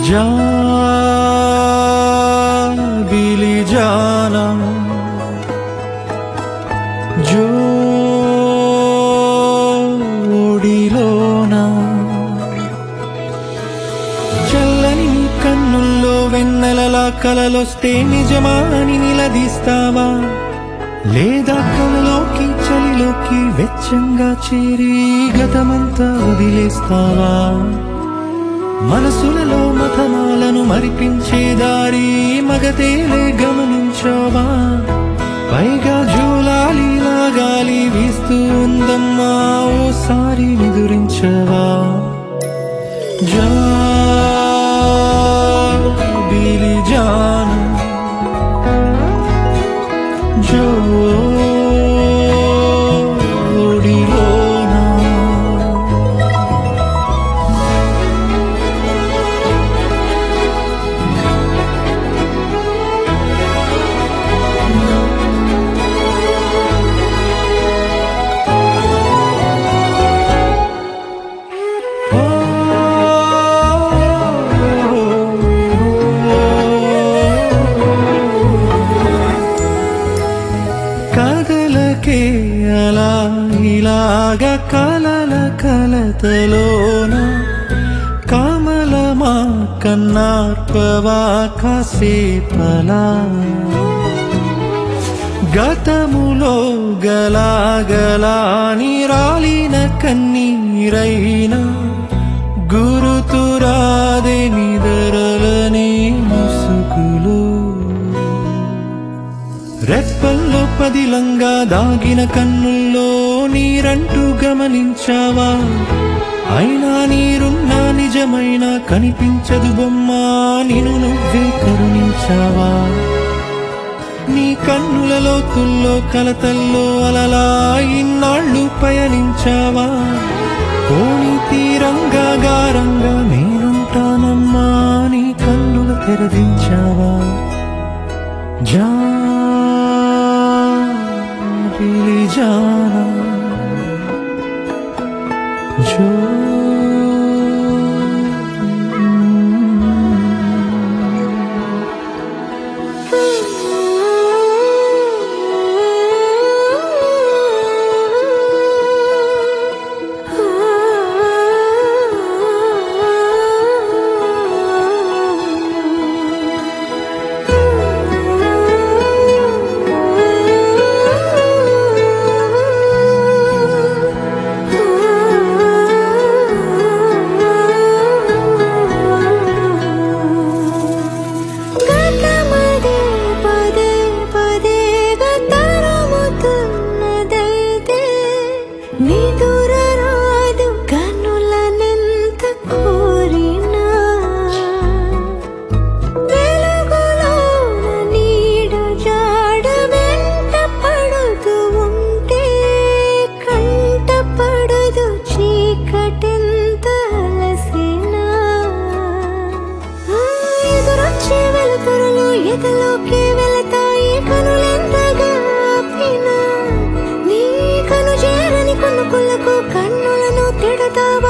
జాబిలి జానా జోడిలోనా చల్లని నీ కన్నుల్లో వెన్నెలలా కలలొస్తే నిజమా అని నిలదీస్తావా లేదా కలలోకి చలిలోకి వెచ్చంగా చేరి గతమంతా వదిలేస్తావా మనసులలో మతనాలను మరిపించే దారి మగతేలే గమనించావా పైగా జూలాలి లాగాలి వీస్తూ ఉందమ్మా ఓసారి నిదురించవా జాబిలి జాన జోడిలోనా కదలకే అలా ఇలాగ కలల కలతలోన కమలమా కన్నార్పవా కాసేపలా గతములో గలాగలాని రాలిన కన్నీరైన గురుతురాదే నిదరలని ముసుగులు రెప్పల్లో పదిలంగా దాగిన కన్నుల్లో నీరంటూ గమనించావా అయినా నీరున్నా నిజమైన కనిపించదు బొమ్మ నిన్ను నువ్వే కరుణించావా నీ కన్నుల లోతుల్లో కలతల్లో అలలా ఇన్నాళ్ళు పయనించావా కోణి తీరంగా గారంగా నేనుంటానమ్మా నీ కన్నుల తెరదించావా జాబిలి జానా జో గతమదే పదే పదేగా తరుముతున్నదైతే నిదురరాదు కన్నులనెంత కోరినా వెలుగులోన నీడ జాడ వెంట పడుతూ ఉంటే కంట పడదు చీకటెంత అలసినా ఆ ఎదురొచ్చే వెలుతురులు ఎదలోకి వెళతాయి కనులెంతగా ఆపినా నీ కను చేరని కొనుకులకు కన్నులను తిడతావా